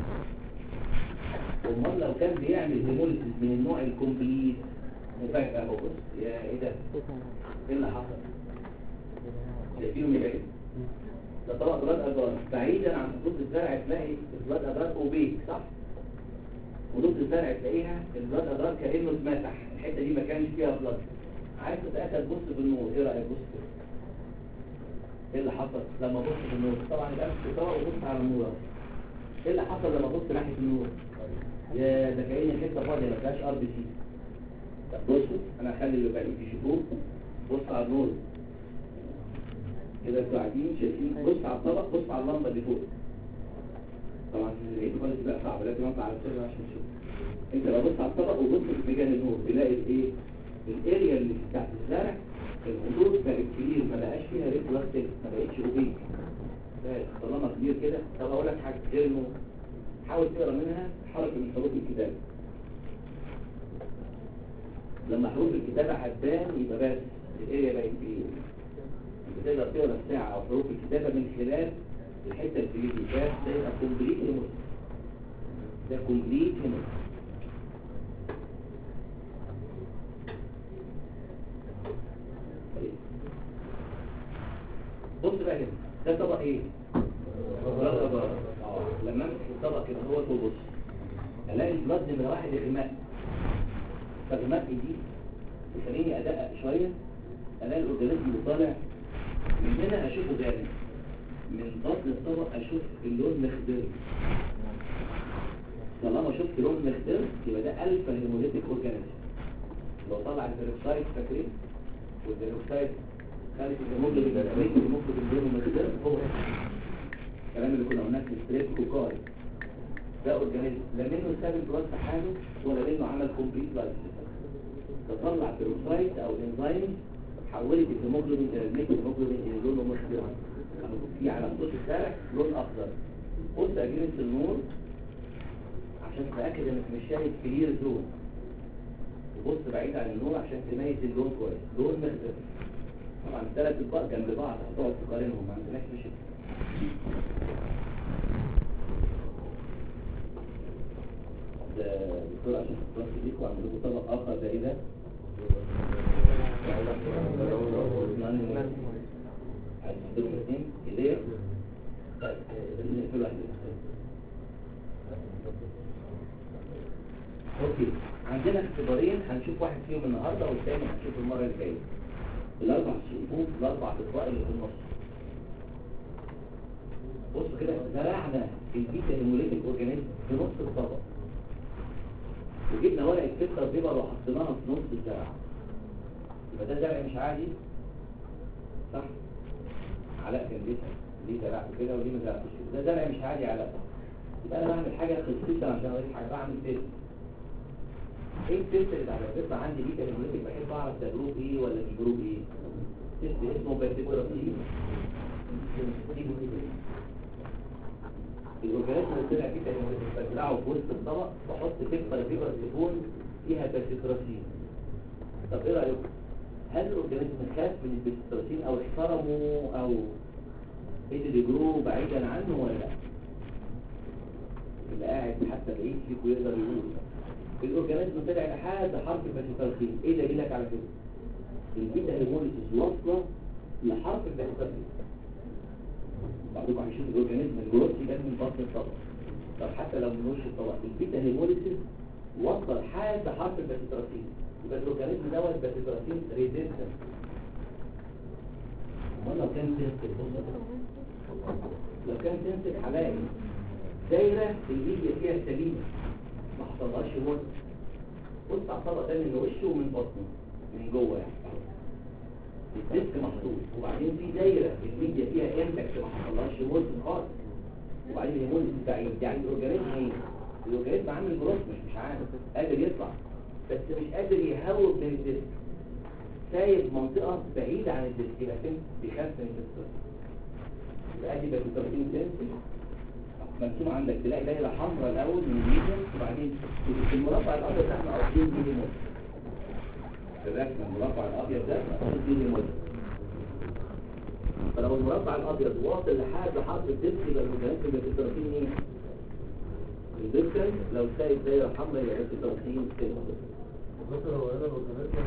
امال لو كان بيعمل هيموليسيس من النوع الكومبليت مفاجأة اهو بص يا ايه ده ايه اللي حصل شايفينه من بعيد ده طبق بلاد اجار بعيدا عن خطوط الزرع تلاقي البلاد اجار اوبيك صح خطوط الزرع تلاقيها البلاد اجار كانه اتمسح الحته دي ما كانش فيها بلاد عايز تتاكد بص في النور ايه رايك بص كده ايه اللي حصل لما بص في النور طبعا يبقى في الطبق وبص على النور أهو. ايه اللي حصل لما بص ناحيه النور يا ده كأن حته فاضيه ما فيهاش ار بي سي طب بصوا انا هخلي اللي بعيد يشوفوه بص على النور كده انتوا قاعدين شايفين بص على الطبق بص على اللمبه اللي فوق طبعا العيد خالص بقى صعب لازم اطلع على السيرفر عشان تشوف انت لو بص على الطبق وبص في اتجاه النور تلاقي الايه الاريا اللي بتاعت الزرع الخطوط بقت كبير ما بقاش فيها ريد بلاستيك ما بقتش اوبيك بقت طالما كبير كده طب اقول لك حاجه غير النور حاول تقرا منها حركه من حروف الكتابه لما حروف الكتابه هتبان يبقى بس الاريا بقت كبير انت تقدر تقرا الساعه او حروف الكتابه من خلال الحته الكبيره دي ده ده يبقى كومبليت هيموس ده كومبليت هيموس بص بقى هنا ده طبق ايه؟ بلاد أبار اه لما امسك الطبق كده هو تبص الاقي البلاد نمرة واحد اغماء فاغماء دي تخليني ادقق شوية الاقي الاورجانيزم اللي طالع من هنا اشوفه غامق من بطن الطبق اشوف اللون مخضر طالما شفت لون مخضر يبقى ده الفا هيموليتيك اورجانيزم لو طلع البيروكسايد فاكرين والبيروكسايد خارج الهيموجلوبين الامريكي الهيموجلوبين لونه مخضر هو ده. الكلام اللي كنا قلناه في ستريس كوكاي ده اورجانيزم لا منه ساب البلاد في حاله ولا منه عمل كومبليت لايف تطلع بيروكسايد او انزيم حولت الهيموجلوبين الى الميك الهيموجلوبين الى لونه مخضر لما في على خطوط الشارع لون اخضر بص اجهزه النور عشان تتاكد انك مش شايف كلير زون وبص بعيد عن النور عشان تميز اللون كويس لون مخضر طبعا الثلاث اطباق جنب بعض هتقعد تقارنهم ما عندناش مشكله ده دكتور عشان تخلص ليكوا عملوا لكم طبق اخر ده ايه ده؟ عايز تديهم الاثنين ايديا طيب آه، كل واحد اوكي عندنا اختبارين هنشوف واحد فيهم النهارده والثاني هنشوفه المره اللي جايه الاربع صفوف الاربع اطباق اللي في النص بص كده زرعنا البيتا هيموليتيك اورجانيزم في نص الطبق وجبنا ورقه فلتر بيبر وحطيناها في نص الزرع يبقى ده زرع مش عادي صح علاء كان بيسأل ليه زرعته كده وليه ما زرعتوش كده ده زرع مش عادي يا علاء يبقى انا بعمل حاجه خصيصا عشان اوريك حاجه بعمل تيست ايه التيست اللي على فكره عندي بيتا هيموليتيك بحب اعرف ده جروب ايه ولا دي جروب ايه تيست اسمه بارتيكولار الاورجانيزم اللي طلع فيه كان بزرعه في وسط الطبق بحط فلتر بيبر سيفون فيها باسيتراسين طب ايه رايكم هل الاورجانيزم خاف من الباسيتراسين او احترمه او قدر يجروه بعيدا عنه ولا لا اللي قاعد حتى بعيد فيكم يقدر يقول الاورجانيزم طلع لحد حرف الباسيتراسين ايه دليلك على كده البيتا هيموليسيس واصله لحرف الباسيتراسين بعضكم هيشوف الاورجانيزم الجروثي جاي من بطن الطبق طب حتى لو من وش الطبق البيتا هيموليسيس وصل لحد حرف الباسيتراسين يبقى الاورجانيزم دوت باسيتراسين ريزيستنت امال لو كان سنسيتيف لو كان سنسيتيف هلاقي دايره الميديا فيها سليمه ما حصلهاش موت بص على الطبق ده من وشه ومن بطنه من جوه يعني الديسك محطوط وبعدين في دايره الميديا فيها امباكت ما حصلهاش موت خالص وبعدين الهيمون بعيد يعني الاورجانيزم ايه الاورجانيزم عامل جروث مش مش عارف قادر يطلع بس مش قادر يهوب من الديسك سايب منطقه بعيده عن الديسك يبقى فين بيخاف من الديسك يبقى ادي بقى 30 سنتي مرسوم عندك تلاقي دايره حمراء الاول من اليمين وبعدين في المربع الابيض ده احنا قاصدين دي ليمون في الرسمه المربع الابيض ده احنا قاصدين دي ليمون فلو المربع الابيض واصل لحد حرف الديسك يبقى الاورجانيزم اللي في 30 ايه الديسك لو سايب دايره حمراء يبقى في 30 سنتي دكتور هو هنا الاورجانيزم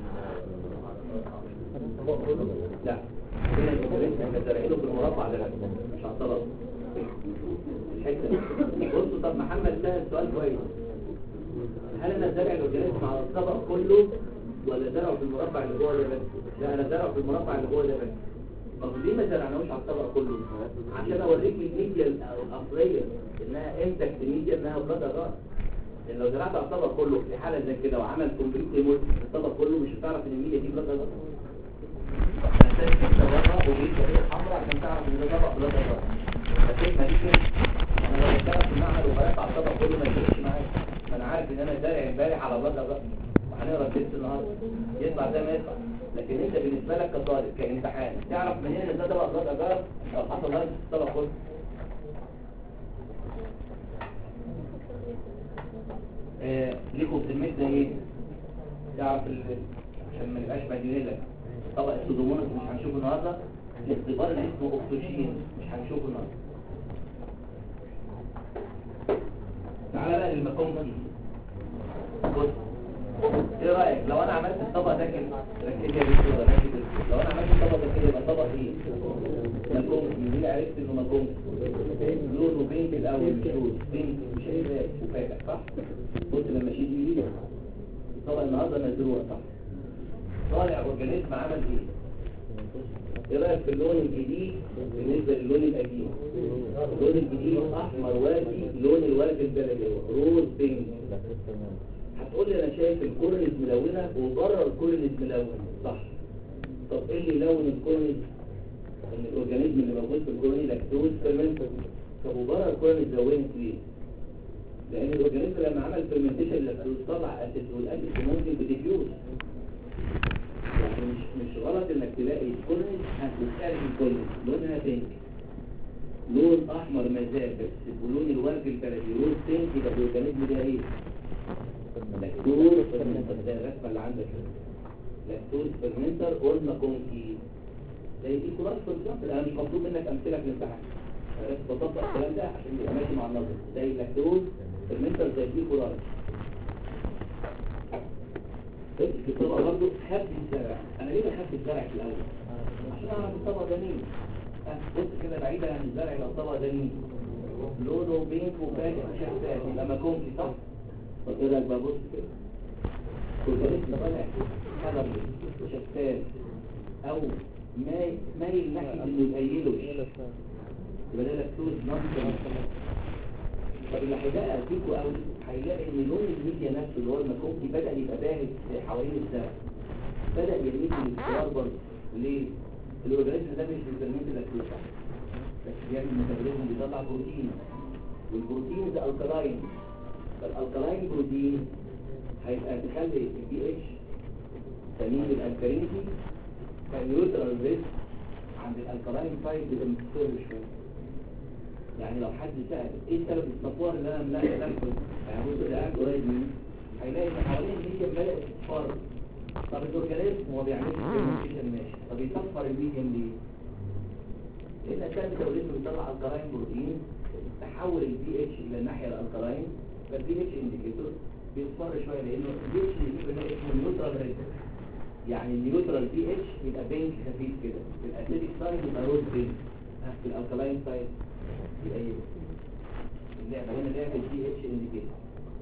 عن الطبق كله لا هنا الاورجانيزم احنا زارعينه في المربع ده مش على الطرف الحته دي. بصوا طب محمد سأل سؤال كويس هل انا زارع الاورجانيزم على الطبق كله ولا زرعه في المربع اللي جوه ده بس لا انا زرعه في المربع اللي جوه ده بس طب ليه ما زرعناهوش على الطبق كله عشان اوريك الميديا الاصليه انها انتكت ميديا انها بلاد الراس لان لو زرعت على الطبق كله في حاله زي كده وعمل كومبليت ايمول الطبق كله مش هتعرف ان الميديا دي بلاد الراس انا شايف انت بره وجيت طريقه حمراء عشان تعرف ان ده طبق بلاد الراس لكن ما دي كده انا لو اشتغل في المعهد وغيرت على الطبق كله ما يفرقش معايا ما انا عارف ان انا زارع امبارح على بلاد الراس وهنقرا التست النهارده يطلع زي ما يطلع لكن انت بالنسبه لك كطالب كامتحان تعرف منين ان ده طبق بلاد الراس لو حصل لك الطبق كله آه، ليكوا في الميد ده ايه تعرف ال... عشان ما نبقاش مدينين لك طبق السودومونس مش هنشوفه النهارده الاختبار اللي اسمه اوكسوشين مش هنشوفه النهارده تعالى بقى للمكونكي بص ايه رايك لو انا عملت الطبق ده كده ركز يا دكتور ركز يا دكتور. لو انا عملت الطبق ده كده يبقى طبق ايه مكونكي مين عرفت انه مكونكي لونه بينك الاول مش روز بينك مش هيبقى وفاتح صح بص لما اشيل ايدي طبعا النهارده مزروع صح طالع اورجانيزم عمل ايه ايه رايك في اللون الجديد بالنسبه للون القديم اللون الجديد احمر وردي لون الورد البلدي روز بينك هتقول لي انا شايف الكورنيز ملونه وبره الكورنيز ملون صح طب ايه اللي يلون الكورنيز ان الاورجانيزم اللي موجود في الكورني لاكتوز فيرمنتد طب وبره الكورنيز لونت ليه لان الاورجانيزم لما عمل فيرمنتيشن للاكتوز طلع اسيد والاسيد ممكن بديفيوز يعني مش مش غلط انك تلاقي الكورنيز هتتقال الكورنيز لونها بينك لون احمر مزاج بس ولون الورد البلدي لون بينك يبقى الاورجانيزم ده ايه لاكتوز فيرمنتر زي الرسمه اللي عندك كده لاكتوز فيرمنتر قلنا كونكي زي دي كراس بالظبط انا مش مطلوب منك امثله في الامتحان أنا بس بطبق الكلام ده عشان يبقى ماشي مع النظر زي اللاكتوز فيرمنتر زي دي كراس بس في الطبق برضه حب الزرع انا ليه بحب الزرع في الاول عشان اعرف الطبق ده مين أه، بص كده بعيدا عن الزرع يبقى الطبق ده مين لونه بينك وفاتح وشفاف يبقى مكونكي صح طب ايه رايك بقى بص كده كل طالع حجر شفاف او مايل مايل ناحيه انه يقيله يبقى ده لاكتوز نون طب اللي هيلاقي فيكوا قوي هيلاقي ان لون الميديا نفسه اللي هو المكونكي بدا يبقى باهت حوالين الزرع بدا يميل للاستقرار برضه ليه؟ الاورجانيزم ده مش بيفرمنت لاكتوز بس بيعمل ميتابوليزم بيطلع بروتين والبروتين ده الكلاين فالالكلاين بروتين هيبقى تخلي البي اتش تميل الالكالينيتي فالنيوترال ريسك عند الالكلاين سايد بيبقى مستقر شويه يعني لو حد سأل ايه سبب الصفوار اللي انا ملاقي نفسه هيقول ده قاعد قريب مني هيلاقي ان حوالين الميديم بدات تصفر طب الاورجانيزم هو بيعمل فيرمنتيشن ماشي طب يصفر الميديم ليه؟ لان عشان التوليد بيطلع الكلاين بروتين تحول البي اتش الى الناحيه الالكلاين فالبي اتش انديكيتور بيصفر شويه لانه البي اتش انديكيتور اسمه نيوترال ريد يعني النيوترال بي اتش يبقى بينك خفيف كده في الاسيديك سايد يبقى روز بينك في الالكلاين سايد يبقى ايه اللعبه هنا لعبه البي اتش انديكيتور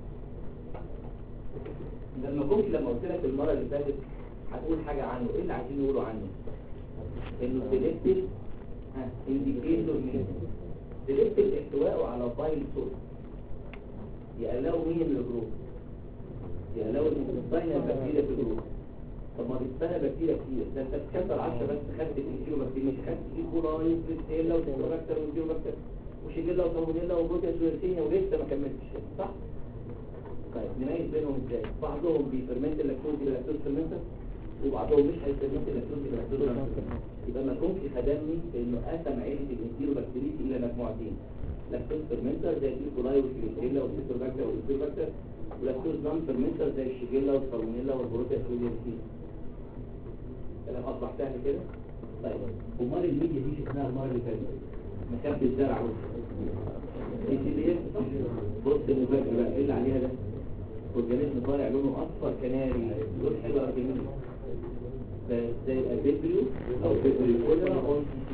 لما كنت لما قلت لك المره اللي فاتت هتقول حاجه عنه ايه اللي عايزين نقوله عنه انه سيلكتيف انديكيتور من سيلكتيف احتوائه على بايل صوت يقلقوا مين من الجروب يقلقوا الانتستاينال بكتيريا في الجروب طب ما بتستنى بكتيريا كتير ده انت تكسر 10 بس خدت الكيلو بكتيريا مش خدت ايكولاي وكريستيلا وتيروباكتر وتيروباكتر وشيجيلا وصالمونيلا وبروتيا سويرسينيا ولسه ما كملتش صح؟ طيب نميز بينهم ازاي بعضهم بيفرمنت اللاكتوز يبقى لاكتوز فيرمنتر وبعضهم مش هيفرمنت اللاكتوز يبقى لاكتوز فيرمنتر يبقى ما كنتش خدمني انه قسم عيله الانتيروبكتيريتي الى مجموعتين لاكتوز فيرمنتر زي الايكولاي والكليستيلا والسيتروباكتر والانتيروباكتر ولاكتوز نون فيرمنتر زي الشيجيلا والصالمونيلا والبروتيا سويرسينيا كلام اصبح سهل كده طيب امال الميديا دي شفناها المره اللي فاتت مكان الزرع اي سي بي اس بص المفاجاه بقى ايه اللي عليها ده اورجانيزم طالع لونه اصفر كناري لون حلو قوي جميل زي الابيبريو او بيبريو كولرا او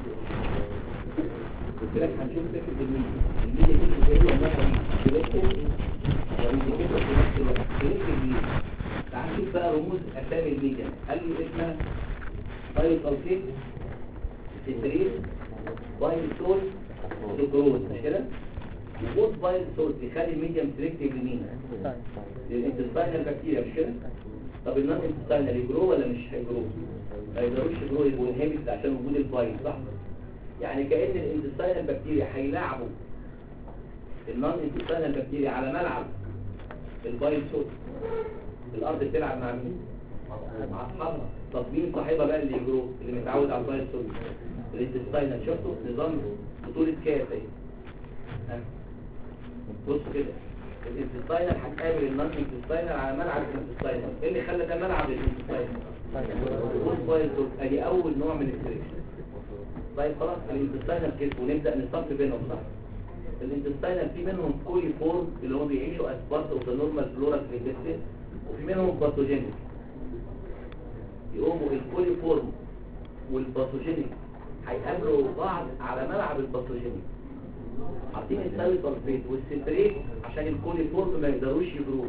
قلت لك هنشوف فكره الميديا الميديا دي زي انها سيلكتيف وانديكيتور في نفس الوقت سيلكتيف ليه تعال نشوف بقى رموز اسامي الميديا قال لي اسمها بايل كالكيت ستريت بايل سول سكروز مش كده وجود بايل سول يخلي الميديم سيلكتيف لمين للانتستاينال بكتيريا مش كده طب النون انتستاينال يجرو ولا مش هيجرو ما يقدروش يجرو يبقوا انهبت عشان وجود البايل صح يعني كأن الانتستاينال بكتيريا هيلاعبوا النون انتستاينال بكتيريا على ملعب البايل سول الارض بتلعب مع مين مع اصحابها طب مين صاحبها بقى اللي يجرو اللي متعود على البايل سول الانتستاينال شفتوا نظام بطولة كاس اهي ها؟ بصوا كده الانتستاينال هتقابل النون انتستاينال على ملعب الانتستاينال ايه اللي خلى ده ملعب الانتستاينال بص بايل سول ادي اول نوع من السليكشن طيب خلاص الانتستاينال كده ونبدا نصف بينهم صح الانتستاينال في منهم كولي فورم اللي هم بيعيشوا as part of the normal flora في الانتستين وفي منهم باثوجينيك يقوموا الكولي فورم والباثوجينيك هيقابلوا بعض على ملعب الباثوجينيك حاطين الساوي سلفيت والسيتريت عشان الكولي فورم ما يقدروش يجروه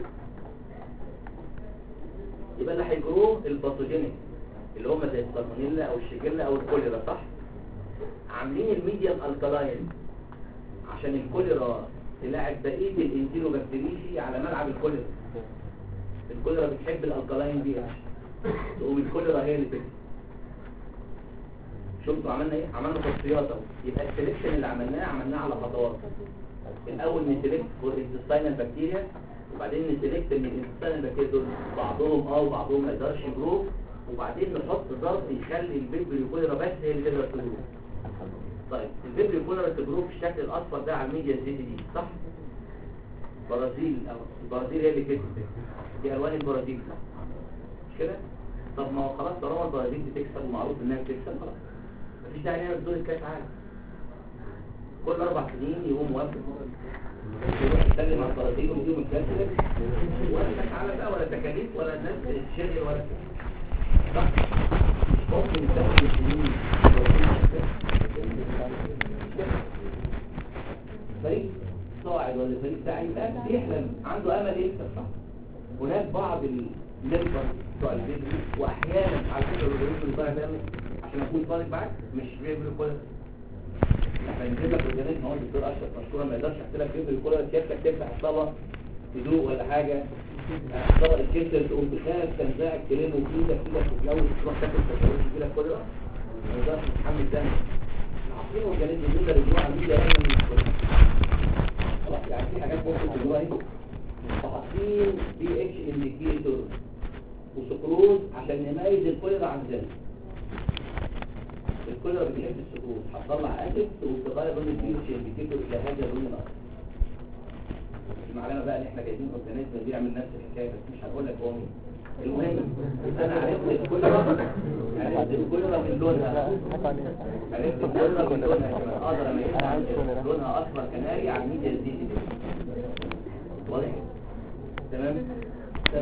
يبقى اللي هيجروه الباثوجينيك اللي هم زي السالمونيلا او الشيجيلا او الكوليرا صح عاملين الميديم الكلاين عشان الكوليرا تلاعب بقيه الانتيروبكتيريشي على ملعب الكوليرا الكوليرا بتحب الالكلاين دي تقوم الكوليرا هي اللي تكسب شفتوا عملنا ايه عملنا تصفيات اهو يبقى السلكشن اللي عملناه عملناه على خطوات الاول نسلكت فور انتستاينال بكتيريا وبعدين نسلكت من الانتستاينال بكتيريا دول بعضهم اه وبعضهم ما يقدرش يجرو وبعدين نحط ظرف يخلي البيبري كوليرا بس هي اللي تقدر تجرو طيب البيبري كوليرا تجرو في الشكل الاصفر ده على الميديا سيتي دي صح برازيل او البرازيل هي اللي كسبت دي الوان البرازيل صح مش كده طب ما هو خلاص طالما البرازيل بتكسب ومعروف انها بتكسب خلاص مفيش داعي نعمل بطولة كاس عالم كل اربع سنين يقوم موافق يروح يسلم على البرازيل ويديهم الكاس ولا كاس عالم بقى ولا تكاليف ولا الناس تشغل ولا صح مش ممكن يستخدم السنين فريق صاعد ولا فريق ساعي يبقى بيحلم عنده امل يكسب صح هناك بعض الممبر بتوع الفيديو واحيانا على فكره الرجل اللي طالع دايما عشان اكون صادق معاك مش بيعمل كل احنا بنجيب لك اورجانيزم هو الدكتور اشرف مشكورا ما يقدرش يحط لك بيعمل كل سيادتك تفتح الصبا تدوق ولا حاجه طبق الكبده تقوم تخاف تنزعك تلم وتيجي تيجي تتجوز تروح تاكل تاكل تجي لك كل ده ما يقدرش يتحمل ده عارفين اورجانيزم يقدر يجوع على الميديا رغم من الكل خلاص يعني في حاجات ممكن تجوع اهي فحاطين بي اتش انديكيتور وسكروز عشان نميز الكوليرا عن ذلك الكوليرا بتحب السكروز هتطلع اسيد وتغير لون البي اتش انديكيتور الى هذا اللون الاخر ترسم علينا بقى ان احنا جايبين اورجانيزم بيعمل نفس الحكايه بس مش هقول لك هو مين المهم انا عرفت الكوليرا عرفت الكوليرا من لونها عرفت الكوليرا من لونها كمان اقدر اميزها لونها اصفر كناري على الميديا الزيتي واضح تمام